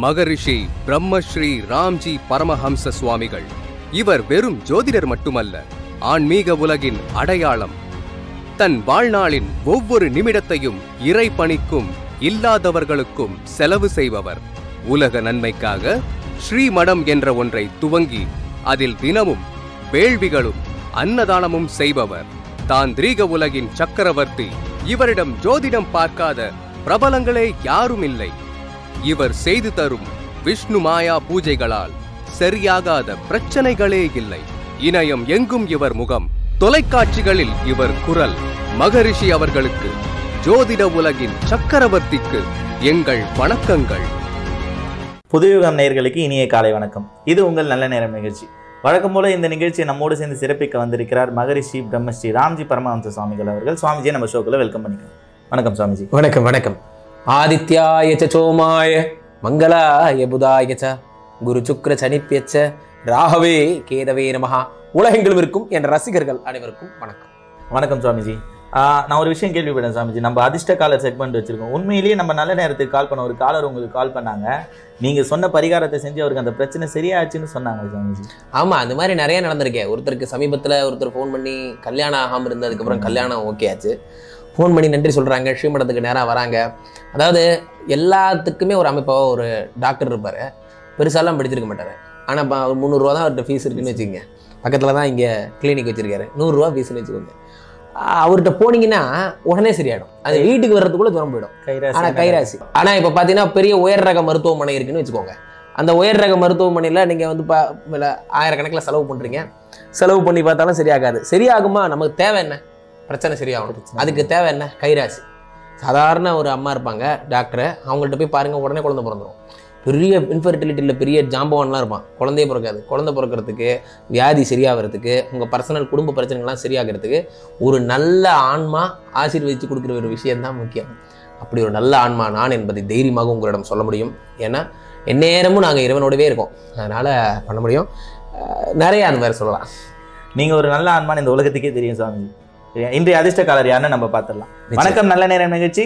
மகரிஷி பிரம்மஸ்ரீ ராம்ஜி பரமஹம்ச சுவாமிகள் இவர் வெறும் ஜோதிடர் மட்டுமல்ல ஆன்மீக உலகின் அடையாளம் தன் வாழ்நாளின் ஒவ்வொரு நிமிடத்தையும் இறை பணிக்கும் இல்லாதவர்களுக்கும் செலவு செய்பவர் உலக நன்மைக்காக ஸ்ரீமடம் என்ற ஒன்றை துவங்கி அதில் தினமும் வேள்விகளும் அன்னதானமும் செய்பவர் தாந்திரீக உலகின் சக்கரவர்த்தி இவரிடம் ஜோதிடம் பார்க்காத பிரபலங்களே யாரும் இல்லை இவர் செய்து தரும் விஷ்ணு மாயா பூஜைகளால் சரியாகாத பிரச்சனைகளே இல்லை இணையம் எங்கும் இவர் முகம் தொலைக்காட்சிகளில் இவர் குரல் மகரிஷி அவர்களுக்கு ஜோதிட உலகின் சக்கரவர்த்திக்கு எங்கள் வணக்கங்கள் புதுயுகம் நேயர்களுக்கு இனிய காலை வணக்கம் இது உங்கள் நல்ல நேரம் நிகழ்ச்சி வழக்கம் போல இந்த நிகழ்ச்சியை நம்மோடு சேர்ந்து சிறப்பிக்க வந்திருக்கிறார் மகரிஷி பிரம்மஸ்ரீ ராம்ஜி பரமஹம்ச சுவாமிகள் அவர்கள் சுவாமிஜியை நம்ம ஷோக்குள்ள வெல்கம் பண்ணிக்கலாம் வணக்கம் சுவாமிஜி வணக்கம் வணக்கம் ஆதித்யாய ச சோமாய மங்களாய புதாய ச குரு சுக்ர சனிப்பியச்ச ராகவே கேதவே நமஹா உலகெங்கிலும் இருக்கும் என் ரசிகர்கள் அனைவருக்கும் வணக்கம் வணக்கம் சுவாமிஜி ஆஹ் நான் ஒரு விஷயம் கேள்விப்பட்டேன் சுவாமிஜி நம்ம அதிர்ஷ்ட காலர் செக்மெண்ட் வச்சிருக்கோம் உண்மையிலேயே நம்ம நல்ல நேரத்துக்கு கால் பண்ண ஒரு காலர் உங்களுக்கு கால் பண்ணாங்க நீங்க சொன்ன பரிகாரத்தை செஞ்சு அவருக்கு அந்த பிரச்சனை சரியாச்சுன்னு சொன்னாங்க சுவாமிஜி ஆமா அந்த மாதிரி நிறைய நடந்திருக்கேன் ஒருத்தருக்கு சமீபத்துல ஒருத்தர் ஃபோன் பண்ணி கல்யாணம் ஆகாம இருந்ததுக்கப்புறம் கல்யாணம் ஓகே ஆச்சு ஃபோன் பண்ணி நன்றி சொல்றாங்க ஸ்ரீமடத்துக்கு நேரா வராங்க அதாவது எல்லாத்துக்குமே ஒரு அமைப்பாக ஒரு டாக்டர் இருப்பாரு பெருசாலாம் படிச்சிருக்க மாட்டாரு ஆனா ப- ஒரு முந்நூறுரூவா தான் அவர்கிட்ட ஃபீஸ் இருக்குன்னு வச்சுக்கோங்க பக்கத்துல தான் இங்க கிளினிக் வச்சிருக்காரு நூறுரூவா ஃபீஸ்னு வச்சுக்கோங்க ஆஹ் அவர்கிட்ட போனீங்கன்னா உடனே சரியாயிடும் அது வீட்டுக்கு வர்றதுக்குள்ள தூரம் போயிடும் கைராசி ஆனா கைராசி ஆனா இப்ப பாத்தீங்கன்னா பெரிய உயர் ரக மருத்துவமனை இருக்குன்னு வச்சுக்கோங்க அந்த உயர் ரக மருத்துவமனையில நீங்க வந்து பா இல்ல ஆயிரக்கணக்கில் செலவு பண்றீங்க செலவு பண்ணி பார்த்தாலும் சரியாகாது சரியாகுமா நமக்கு தேவை என்ன பிரச்சனை சரியாகணும் அதுக்கு தேவை என்ன கைராசி சாதாரண ஒரு அம்மா இருப்பாங்க டாக்டர் அவங்கள்ட்ட போய் பாருங்க உடனே குழந்தை பிறந்துடும் பெரிய இன்ஃபர்டிலிட்டியில் பெரிய ஜாம்பவான்லாம் இருப்பான் குழந்தையே பிறக்காது குழந்தை பிறக்கிறதுக்கு வியாதி சரியாகிறதுக்கு உங்கள் பர்சனல் குடும்ப பிரச்சனைகள்லாம் சரியாகிறதுக்கு ஒரு நல்ல ஆன்மா ஆசீர்வதித்து கொடுக்குற ஒரு விஷயம்தான் முக்கியம் அப்படி ஒரு நல்ல ஆன்மா நான் என்பதை தைரியமாக உங்களிடம் சொல்ல முடியும் ஏன்னா எந்நேரமும் நாங்கள் இறைவனோடவே இருக்கோம் அதனால் பண்ண முடியும் அஹ் நிறைய அந்த மாதிரி சொல்லலாம் நீங்க ஒரு நல்ல ஆன்மான் இந்த உலகத்துக்கே தெரியும் சுவாமிஜி இன்றைய அதிர்ஷ்ட காலர் யாருன்னு நம்ம பார்த்துடலாம் வணக்கம் நல்ல நேரம் நிகழ்ச்சி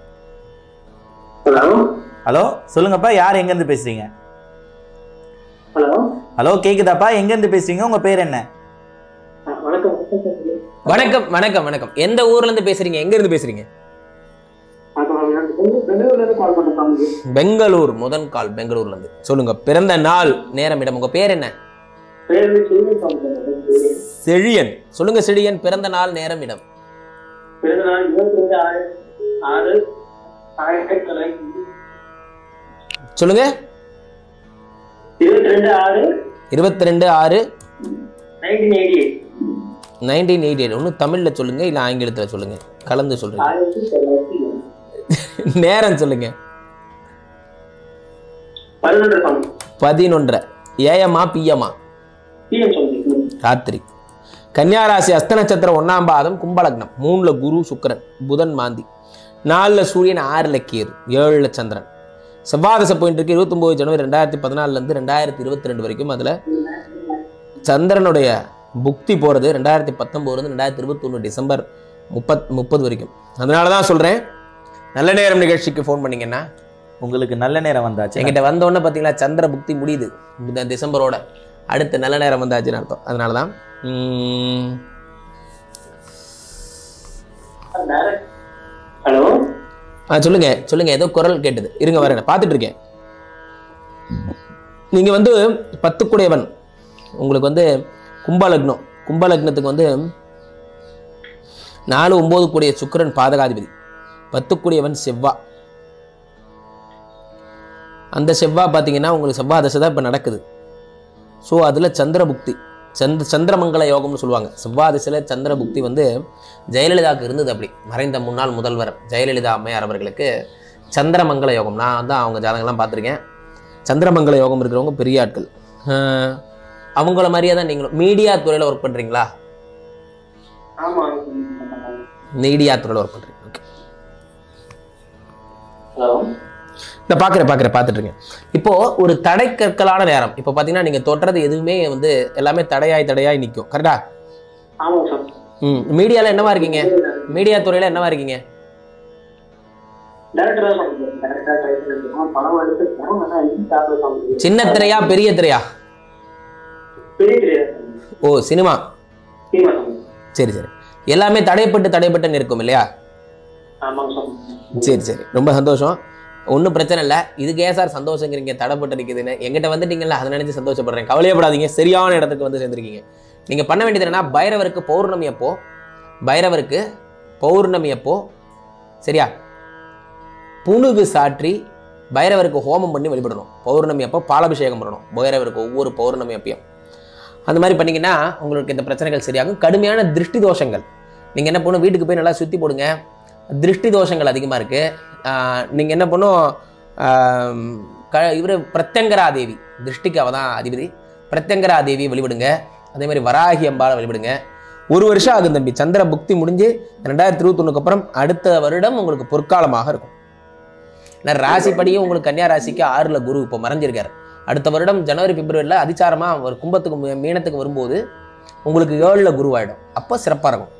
ஹலோ ஹலோ சொல்லுங்கப்பா யார் எங்க இருந்து பேசுறீங்க ஹலோ ஹலோ கேக்குதாப்பா எங்க இருந்து பேசுறீங்க உங்க பேர் என்ன வணக்கம் வணக்கம் வணக்கம் வணக்கம் எந்த ஊர்லேருந்து பேசுகிறீங்க எங்கேருந்து பேசுகிறீங்க பெங்களூர்ல இருந்து கால் பண்ண சாமி பெங்களூர் முதன் கால் பெங்களூர்லேருந்து சொல்லுங்கள் பிறந்த நாள் நேரம் இடம் உங்கள் பேர் என்ன பேர் வந்து செய்தி சாமி செழியன் சொல்லுங்கள் செழியன் பிறந்த நாள் நேரம் இடம் பிறந்த நாள் இருபத்தி ரெண்டு ஆறு ஆறு ஆயிரத்தி தொள்ளாயிரத்தி சொல்லுங்கள் இருபத்தி ரெண்டு ஆறு இருபத்தி ரெண்டு ஆறு nineteen eighty eight nineteen eighty eight ஒன்று தமிழில் சொல்லுங்கள் இல்லை ஆங்கிலத்தில் சொல்லுங்கள் கலந்து சொல்கிறீங்க ஆயிரத்தி தொள்ளாயிரத்தி நேரம் சொல்லுங்கள் பதினொன்று சாமி பதினொன்றரை ஏஎம்மா பிஎம்மா பிஎம் சாமி ராத்திரி கன்னியாராசி அஸ்த நட்சத்திரம் ஒன்னாம் பாதம் கும்பலக்னம் மூணுல குரு சுக்கிரன் புதன் மாந்தி நாலுல சூரியன் ஆறுல கேது ஏழுல சந்திரன் செவ்வாதசை போயிட்டு இருக்கு இருபத்தொம்போது ஜனவரி ரெண்டாயிரத்தி பதினாலுலேருந்து ரெண்டாயிரத்தி இருபத்தி ரெண்டு வரைக்கும் அதில் சந்திரனுடைய புக்தி போகிறது ரெண்டாயிரத்தி பத்தொம்போதுலேருந்து ரெண்டாயிரத்தி இருபத்தொன்று டிசம்பர் முப்பத் முப்பது வரைக்கும் அதனால தான் சொல்கிறேன் நல்ல நேரம் நிகழ்ச்சிக்கு ஃபோன் பண்ணீங்கன்னா உங்களுக்கு நல்ல நேரம் வந்தாச்சு என்கிட்ட வந்தோடனே பார்த்தீங்களா சந்திர புக்தி முடியுது இந்த டிசம்பரோட அடுத்த நல்ல நேரம் வந்தாச்சுன்னு அர்த்தம் அதனால தான் உம், ஹலோ ஆ சொல்லுங்க சொல்லுங்க ஏதோ குரல் கேட்டது இருங்க வரேன் பார்த்துட்டு இருக்கேன் நீங்க வந்து பத்துக்குடையவன் உங்களுக்கு வந்து கும்பலக்னம் கும்பலக்னத்துக்கு வந்து நாலு ஒன்பது கூடிய சுக்கிரன் பாதகாதிபதி பத்துக்குடையவன் செவ்வா அந்த செவ்வா பார்த்தீங்கன்னா உங்களுக்கு செவ்வா தசை தான் இப்போ நடக்குது ஸோ அதில் சந்திரபுக்தி சந்திர சந்திரமங்கல யோகம்னு சொல்லுவாங்க செவ்வாய் திசையில் சந்திரபுக்தி வந்து ஜெயலலிதாவுக்கு இருந்தது அப்படி மறைந்த முன்னாள் முதல்வர் ஜெயலலிதா அம்மையார் அவர்களுக்கு சந்திரமங்கல யோகம் நான் வந்து அவங்க ஜாதகம்லாம் பார்த்துருக்கேன் சந்திரமங்கல யோகம் இருக்கிறவங்க பெரிய ஆட்கள் அஹ் அவங்கள மாதிரியே தான் நீங்களும் மீடியா துறையில் ஒர்க் பண்ணுறீங்களா ஆமா மீடியா துறையில் ஒர்க் பண்ணுறீங்க ஓகே ஹலோ இந்த பார்க்குறேன் பார்க்குறேன் பார்த்துட்டு இருக்கேன் இப்போ ஒரு தடை கற்களான நேரம் இப்போ பார்த்தீங்கன்னா நீங்கள் தொட்டுறது எதுவுமே வந்து எல்லாமே தடையாய் தடையாய் நிற்கும் கரெக்டா ஆமாங்க சார் ம் மீடியாவில் என்னவா இருக்கீங்க மீடியா துறையில் என்னவா இருக்கீங்க டேரக்டர் தான் சார் டேரக்டர் ட்ரை பண்ணிட்டு இருக்கோம் படம் எடுத்துருக்கோம் ஆனால் இன்னும் டாப்லெட் வாங்க சின்ன திரையா பெரிய திரையா பெரிய கிடையாது ஓ சினிமா சீமா சாமி சரி சரி எல்லாமே தடைப்பட்டு தடைப்பட்டுன்னு இருக்கும் இல்லையா ஆமாங்க சாமி சரி சரி ரொம்ப சந்தோஷம் ஒன்றும் பிரச்சனை இல்லை இதுக்கு ஏன் சார் சந்தோஷங்கிறீங்க தடைப்பட்டு நிற்குதுன்னு எங்கிட்ட வந்துட்டீங்கல்ல அதை நினைச்சு சந்தோஷப்படுறேன் கவலையப்படாதீங்க சரியான இடத்துக்கு வந்து சேர்ந்துருக்கீங்க நீங்கள் பண்ண வேண்டியது என்னன்னா பைரவருக்கு பௌர்ணமி அப்போ பைரவருக்கு பௌர்ணமி அப்போ சரியா புணுகு சாற்றி பைரவருக்கு ஹோமம் பண்ணி வழிபடணும் பௌர்ணமி அப்போ பாலாபிஷேகம் பண்ணணும் பைரவருக்கு ஒவ்வொரு பௌர்ணமி அப்பையும் அந்த மாதிரி பண்ணீங்கன்னா உங்களுக்கு இந்த பிரச்சனைகள் சரியாகும் கடுமையான திருஷ்டி தோஷங்கள் நீங்கள் என்ன பண்ணணும் வீட்டுக்கு போய் நல்லா சுற்றி போடுங்க திருஷ்டி தோஷங்கள் அதிகமாக இருக்குது நீங்கள் என்ன பண்ணும் ஆம், க இவர் பிரத்யங்கரா தேவி திருஷ்டிக்கு அவ தான் அதிபதி பிரத்யங்கரா தேவி வழிபடுங்க அதே மாதிரி வராகி அம்பாவை வழிபடுங்க ஒரு வருஷம் ஆகும் தம்பி சந்திர புக்தி முடிஞ்சு ரெண்டாயிரத்தி இருபத்தொன்னுக்கு அப்புறம் அடுத்த வருடம் உங்களுக்கு பொற்காலமாக இருக்கும் ஏன்னா ராசிப்படியும் உங்களுக்கு கன்னியா ராசிக்கு ஆறில் குரு இப்போ மறைஞ்சிருக்காரு அடுத்த வருடம் ஜனவரி பிப்ரவரியில் அதிச்சாரமாக ஒரு கும்பத்துக்கு மீ- மீனத்துக்கு வரும்போது உங்களுக்கு ஏழில் குருவாயிடும் அப்போ சிறப்பாக இருக்கும்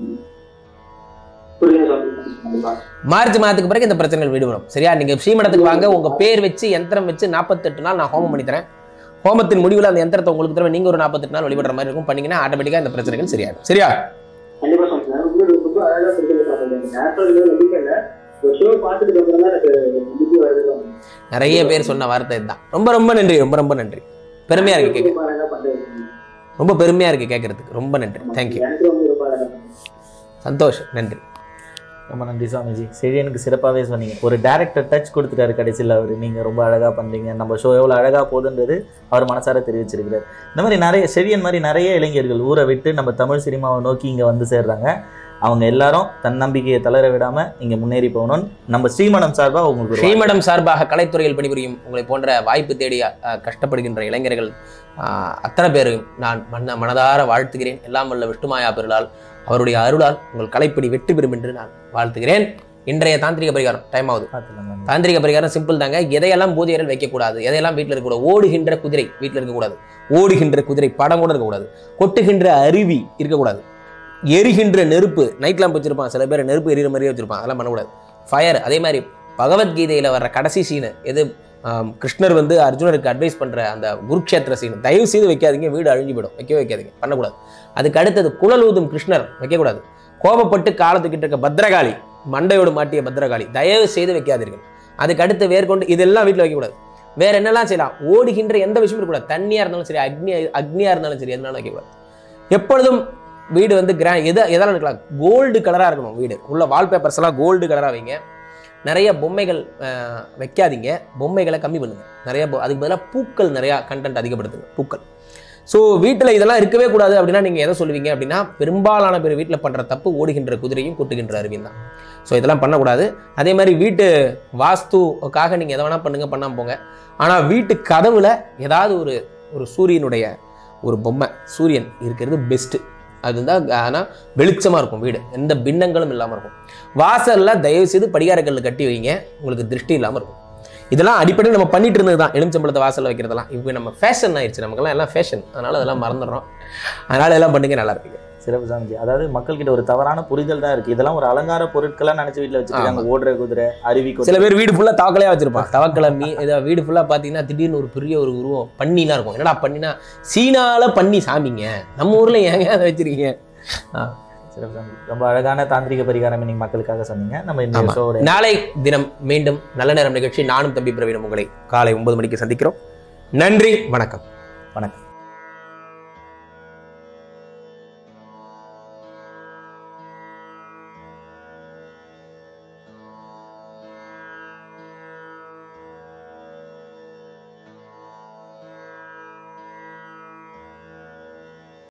புரியுது சாமி கண்டிப்பா மார்ச் மாதத்துக்கு பிறகு இந்த பிரச்சனைகள் விடுபடும் சரியா நீங்க ஸ்ரீமடத்துக்கு வாங்க உங்க பேர் வச்சு யந்திரம் வச்சு நாற்பத்தெட்டு நாள் நான் ஹோமம் பண்ணி தரேன் ஹோமத்தின் முடிவில் அந்த யந்திரத்தை உங்களுக்கு தர நீங்க ஒரு நாற்பத்தெட்டு நாள் வழிபடுற மாதிரி இருக்கும் பண்ணீங்கன்னா ஆட்டோமேட்டிக்கா இந்த பிரச்சனைகள் சரியாகும் சரியா கண்டிப்பா சாமி நான் உங்களுக்கு ரொம்ப அழகா சொல்லுங்க சாமி எனக்கு நேச்சுரல் நம்பிக்கை இல்லை ஒரு ஷோ பார்த்துட்டு அப்புறம் தான் எனக்கு நம்பிக்கை வருது சாமி நிறைய பேர் சொன்ன வார்த்தை இதுதான் ரொம்ப ரொம்ப நன்றி ரொம்ப ரொம்ப நன்றி பெருமையா இருக்கு கேட்க ரொம்ப அழகா பண்றேன் சாமி. ரொம்ப பெருமையா இருக்கு கேட்கறதுக்கு ரொம்ப நன்றி தேங்க்யூ எனக்கு ரொம்ப ரொம்ப அழகா சந்தோஷம் நன்றி ரொம்ப நன்றி சுவாமிஜி செழியனுக்கு சிறப்பாகவே சொன்னீங்க ஒரு டேரக்டர் டச் கொடுத்துட்டாரு கடைசியில் அவர் நீங்கள் ரொம்ப அழகாக பண்ணுறீங்க நம்ம ஷோ எவ்வளோ அழகாக போகுதுன்றது அவர் மனசார தெரிவிச்சிருக்கிறார் இந்த மாதிரி நிறைய செழியன் மாதிரி நிறைய இளைஞர்கள் ஊரை விட்டு நம்ம தமிழ் சினிமாவை நோக்கி இங்கே வந்து சேர்றாங்க அவங்க எல்லாரும் தன்னம்பிக்கையை தளர விடாமல் இங்கே முன்னேறி போகணும்னு நம்ம ஸ்ரீமணம் சார்பாக உங்களுக்கு ஒரு ஸ்ரீமடம் சார்பாக கலைத்துறையில் பணிபுரியும் உங்களை போன்ற வாய்ப்பு தேடி அஹ், கஷ்டப்படுகின்ற இளைஞர்கள் அஹ், அத்தனை பேரையும் நான் மன மனதார வாழ்த்துகிறேன் எல்லாம் வல்ல விஷ்ணுமாயா பெருளால் அவருடைய அருளால் உங்கள் கலைப்பணி வெற்றி பெறும் என்று நான் வாழ்த்துகிறேன் இன்றைய தாந்திரிக பரிகாரம் டைம் ஆகுது பார்த்துக்கலாம் தாந்திரிக பரிகாரம் சிம்பிள் தாங்க எதையெல்லாம் பூஜை அறையில் வைக்கக்கூடாது எதையெல்லாம் வீட்டில் இருக்கக்கூடாது ஓடுகின்ற குதிரை வீட்டில் இருக்கக்கூடாது ஓடுகின்ற குதிரை படம் கூட இருக்கக்கூடாது கொட்டுகின்ற அருவி இருக்கக்கூடாது எரிகின்ற நெருப்பு நைட் லேம்ப் வச்சிருப்பான் சில பேர் நெருப்பு எரிகிற மாதிரியே வச்சிருப்பான் அதெல்லாம் பண்ணக்கூடாது ஃபயர் அதே மாதிரி பகவத்கீதையில் வர்ற கடைசி சீனு எது ஆம், கிருஷ்ணர் வந்து அர்ஜுனருக்கு அட்வைஸ் பண்ணுற அந்த குருக்ஷேத்திர சீன் தயவு செய்து வைக்காதீங்க வீடு அழிஞ்சு போயிடும் வைக்கவே வைக்காதீங்க பண்ணக்கூடாது அதுக்கு அடுத்தது குழல் ஊதும் கிருஷ்ணர் வைக்கக்கூடாது கோபப்பட்டு காலத்துக்கிட்டு இருக்க பத்ரகாளி மண்டையோடு மாட்டிய பத்ரகாளி தயவு செய்து வைக்காதீர்கள் அதுக்கு அடுத்து வேர்கொண்டு இதெல்லாம் வீட்டில் வைக்கக்கூடாது வேற என்னெல்லாம் செய்யலாம் ஓடுகின்ற எந்த விஷயமும் இருக்கக்கூடாது தண்ணியாக இருந்தாலும் சரி அக்னி அக்னியாக இருந்தாலும் சரி எதுனாலும் வைக்கக்கூடாது எப்பொழுதும் வீடு வந்து கிரா எதை எதாலும் இருக்கலாம் கோல்டு கலராக இருக்கணும் வீடு உள்ள வால்பேப்பர்ஸ் எல்லாம் கோல்டு கலராக வைங்க நிறைய பொம்மைகள் அஹ், வைக்காதீங்க பொம்மைகளை கம்மி பண்ணுங்க நிறைய பொ- அதுக்கு பதிலாக பூக்கள் நிறையா கண்டென்ட் அதிகப்படுத்துங்க பூக்கள் ஸோ வீட்டில் இதெல்லாம் இருக்கவே கூடாது அப்படின்னா நீங்கள் எதை சொல்லுவீங்க அப்படின்னா பெரும்பாலான பேர் வீட்டில் பண்ணுற தப்பு ஓடுகின்ற குதிரையும் கொட்டுகின்ற அருவியும் தான் ஸோ இதெல்லாம் பண்ணக்கூடாது அதே மாதிரி வீட்டு வாஸ்துக்காக நீங்கள் எதை வேணால் பண்ணுங்க பண்ணாமல் போங்க ஆனால் வீட்டு கதவுல ஏதாவது ஒரு ஒரு சூரியனுடைய ஒரு பொம்மை சூரியன் இருக்கிறது பெஸ்ட்டு அதுதான் ஆனால் வெளிச்சமாக இருக்கும் வீடு எந்த பின்னங்களும் இல்லாமல் இருக்கும் வாசலில் தயவு செய்து படிகாரக்கல் கட்டி வைங்க உங்களுக்கு திருஷ்டி இல்லாமல் இருக்கும் இதெல்லாம் அடிப்படையில் நம்ம பண்ணிட்டு இருந்தது தான் எலுமிச்சம்பழத்தை வாசலில் வைக்கிறதெல்லாம் இப்போ நம்ம ஃபேஷன் ஆயிடுச்சு நமக்கெல்லாம் எல்லாம் ஃபேஷன் அதனால அதெல்லாம் மறந்துடுறோம் அதனால எல்லாம் பண்ணுங்க நல்லா இருக்குங்க சிறப்பு சாமிஜி அதாவது மக்கள்கிட்ட ஒரு தவறான புரிதல் தான் இருக்கு இதெல்லாம் ஒரு அலங்கார பொருட்களா நினைச்சு வீட்டுல வச்சிருக்காங்க ஓடுற குதிரை அருவி சில பேர் வீடு ஃபுல்லாக தவக்கலையாக வச்சிருப்பான் தவக்கலை மீ இதை வீடு ஃபுல்லாக பார்த்தீங்கன்னா திடீர்னு ஒரு பெரிய ஒரு உருவம் பன்னிலாம் இருக்கும் என்னடா பண்ணினா சீனால பண்ணி சாமிங்க நம்ம ஊரில் ஏங்க அதை வச்சிருக்கீங்க ஆ. சிறப்பு சாமி ரொம்ப அழகான தாந்திரிக பரிகாரம் இன்னைக்கு மக்களுக்காக சொன்னீங்க நம்ம இந்த ஆமா. ஷோட நாளை தினம் மீண்டும் நல்ல நேரம் நிகழ்ச்சி நானும் தம்பி பிரவீனும் உங்களை காலை ஒன்பது மணிக்கு சந்திக்கிறோம் நன்றி வணக்கம் வணக்கம்